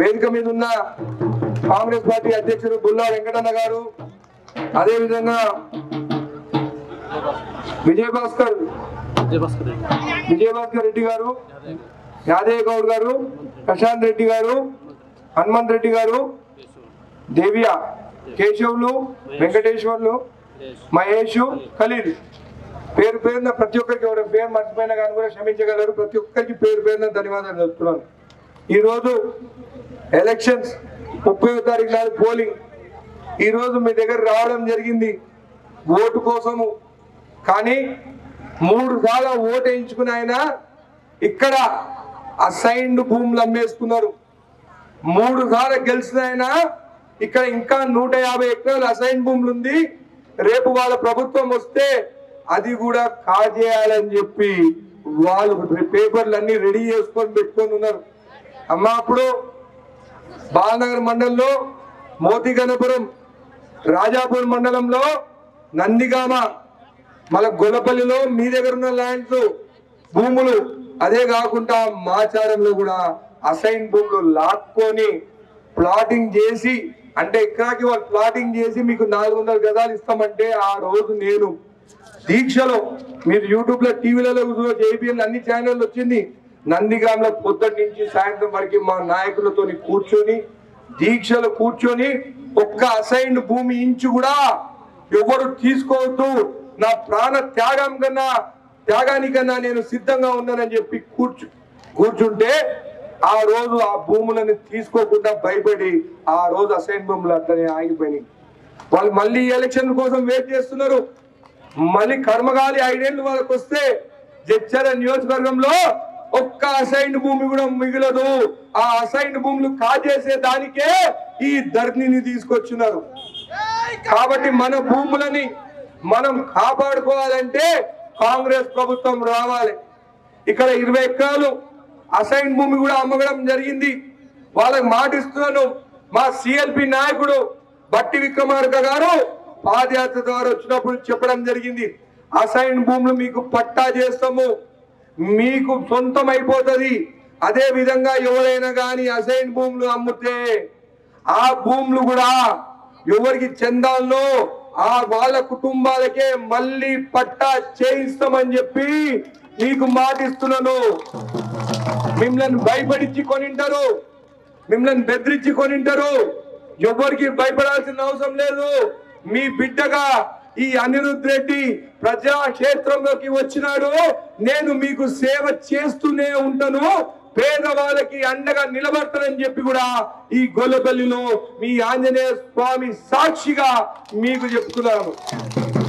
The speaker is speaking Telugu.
వేదిక మీద ఉన్న కాంగ్రెస్ పార్టీ అధ్యక్షుడు బుల్లా వెంకటన్న గారు అదేవిధంగా విజయభాస్కర్ విజయభాస్కర్ రెడ్డి గారు యాదయ్య గౌడ్ గారు ప్రశాంత్ రెడ్డి గారు హనుమంత్ రెడ్డి గారు దేవియా కేశవులు వెంకటేశ్వర్లు మహేష్ ఖలీల్ పేరు పేరున ప్రతి ఒక్కరికి ఎవరి పేరు మర్చిపోయినా కానీ కూడా క్షమించగలరు ప్రతి ఒక్కరికి పేరు పేరున ధన్యవాదాలు చెప్తున్నాను ఈరోజు ఎలక్షన్స్ ముప్పై తారీఖు నాడు పోలింగ్ ఈరోజు మీ దగ్గర రావడం జరిగింది ఓటు కోసము కానీ మూడు సార్లు ఓటు వేయించుకుని ఆయన ఇక్కడ అసైన్డ్ భూములు అమ్మేసుకున్నారు మూడు సార్లు గెలిచిన ఆయన ఇక్కడ ఇంకా నూట యాభై ఎకరాలు అసైన్ భూములు ఉంది రేపు వాళ్ళ ప్రభుత్వం వస్తే అది కూడా కాజేయాలని చెప్పి వాళ్ళు పేపర్లు అన్ని రెడీ చేసుకొని పెట్టుకొని ఉన్నారు అమ్మ అప్పుడు బాలనగర్ మండలంలో మోతి గణపురం రాజాపూర్ మండలంలో నందిగామ మళ్ళా గొల్లపల్లిలో మీ దగ్గర ఉన్న ల్యాండ్స్ భూములు అదే కాకుండా మాచారంలో కూడా అసైన్ భూములు లాక్కొని ప్లాటింగ్ చేసి అంటే ఎకరాకి వాళ్ళు ప్లాటింగ్ చేసి మీకు నాలుగు వందల గదాలు ఇస్తామంటే ఆ రోజు నేను దీక్షలో మీరు యూట్యూబ్ లో టీవీలలో జేబీఎల్ అన్ని ఛానల్ వచ్చింది నందిగాంలో పొద్దుటి నుంచి సాయంత్రం వరకు మా నాయకులతో కూర్చొని దీక్షలో కూర్చొని ఒక్క అసైన్ భూమి ఇంచు కూడా ఎవరు తీసుకోవద్దు నా ప్రాణ త్యాగం కన్నా త్యాగానికన్నా నేను సిద్ధంగా ఉన్నానని చెప్పి కూర్చు కూర్చుంటే ఆ రోజు ఆ భూములను తీసుకోకుండా భయపడి ఆ రోజు అసైన్ భూములు అట్లనే ఆగిపోయినాయి వాళ్ళు మళ్ళీ ఎలక్షన్ కోసం వెయిట్ చేస్తున్నారు మళ్ళీ కర్మగాలి ఐదేళ్లు వాళ్ళకి వస్తే జడ్చర నియోజకవర్గంలో ఒక్క అసైన్ భూమి కూడా మిగలదు ఆ అసైన్ భూములు కాజేసే దానికే ఈ ధర్నిని తీసుకొచ్చున్నారు కాబట్టి మన భూములని మనం కాపాడుకోవాలంటే కాంగ్రెస్ ప్రభుత్వం రావాలి ఇక్కడ ఇరవై ఎకరాలు అసైన్ భూమి కూడా అమ్మగడం జరిగింది వాళ్ళకి మాట ఇస్తున్నాను మా సిఎల్పి నాయకుడు బట్టి విక్రమార్క గారు పాదయాత్ర ద్వారా వచ్చినప్పుడు చెప్పడం జరిగింది అసైన్ భూములు మీకు పట్టా చేస్తాము మీకు సొంతం అయిపోతుంది అదే విధంగా ఎవరైనా కానీ అసైన్ భూములు అమ్మితే ఆ భూములు కూడా ఎవరికి చెందాలో ఆ వాళ్ళ కుటుంబాలకే మళ్ళీ పట్టా చేయిస్తామని చెప్పి మీకు మాటిస్తున్నాను మిమ్మల్ని భయపడించి కొనింటారు మిమ్మల్ని బెదిరించి కొనింటారు ఎవరికి భయపడాల్సిన అవసరం లేదు మీ బిడ్డగా ఈ అనిరుద్ రెడ్డి ప్రజా క్షేత్రంలోకి వచ్చినాడు నేను మీకు సేవ చేస్తూనే ఉంటాను పేదవాళ్ళకి అండగా నిలబడతానని చెప్పి కూడా ఈ గొల్లపల్లిలో మీ ఆంజనేయ స్వామి సాక్షిగా మీకు చెప్తున్నాను